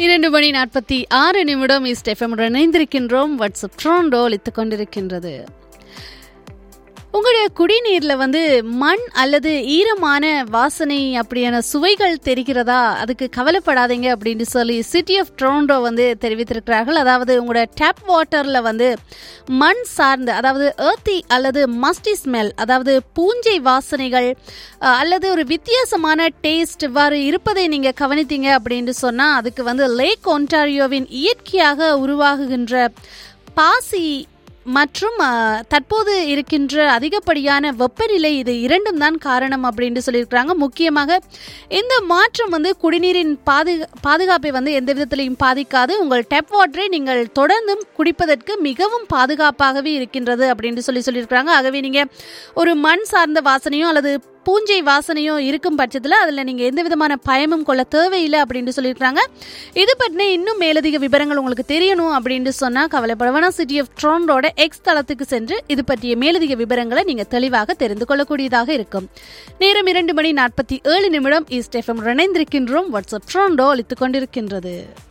இரண்டு மணி நாற்பத்தி ஆறு நிமிடம் ஈஸ்ட் எஃப்எம் இணைந்திருக்கின்றோம் வாட்ஸ்அப் ட்ரோண்டோ ஒலித்துக் கொண்டிருக்கின்றது உங்களுடைய குடிநீர்ல வந்து மண் அல்லது ஈரமான வாசனை அப்படியான சுவைகள் தெரிகிறதா அதுக்கு கவலைப்படாதீங்க அப்படின்னு சொல்லி சிட்டி ஆஃப் டொரண்டோ வந்து தெரிவித்திருக்கிறார்கள் அதாவது உங்களோட டேப் வாட்டர்ல வந்து மண் சார்ந்த அதாவது ஏர்த்தி அல்லது மஸ்டி ஸ்மெல் அதாவது பூஞ்சை வாசனைகள் அஹ், அல்லது ஒரு வித்தியாசமான டேஸ்ட் இவ்வாறு இருப்பதை நீங்க கவனித்தீங்க அப்படின்னு சொன்னா அதுக்கு வந்து லேக் ஒன்டாரியோவின் இயற்கையாக உருவாகுகின்ற பாசி மற்றும் அஹ், தற்போது இருக்கின்ற அதிகப்படியான வெப்பநிலை இது இரண்டும் தான் காரணம் அப்படின்னு சொல்லியிருக்கிறாங்க முக்கியமாக இந்த மாற்றம் வந்து குடிநீரின் பாதுகா பாதுகாப்பை வந்து எந்த விதத்திலையும் பாதிக்காது உங்கள் டேப் வாட்டரை நீங்கள் தொடர்ந்தும் குடிப்பதற்கு மிகவும் பாதுகாப்பாகவே இருக்கின்றது அப்படின்னு சொல்லி சொல்லியிருக்கிறாங்க ஆகவே நீங்கள் ஒரு மண் சார்ந்த வாசனையோ அல்லது பூஞ்சை வாசனையோ இருக்கும் பட்சத்தில் அதில் நீங்கள் எந்த விதமான பயமும் கொள்ள தேவையில்லை அப்படின்னு சொல்லியிருக்காங்க இது பற்றின இன்னும் மேலதிக விவரங்கள் உங்களுக்கு தெரியணும் அப்படின்னு சொன்னால் கவலைப்பட வேணாம் சிட்டி ஆஃப் ட்ரோண்டோட எக்ஸ் தளத்துக்கு சென்று இது பற்றிய மேலதிக விவரங்களை நீங்கள் தெளிவாக தெரிந்து கொள்ளக்கூடியதாக இருக்கும் நேரம் இரண்டு மணி நாற்பத்தி ஏழு நிமிடம் ஈஸ்ட் எஃப்எம் இணைந்திருக்கின்றோம் வாட்ஸ்அப் ட்ரோண்டோ அளித்துக் கொண்டிருக்கின்றது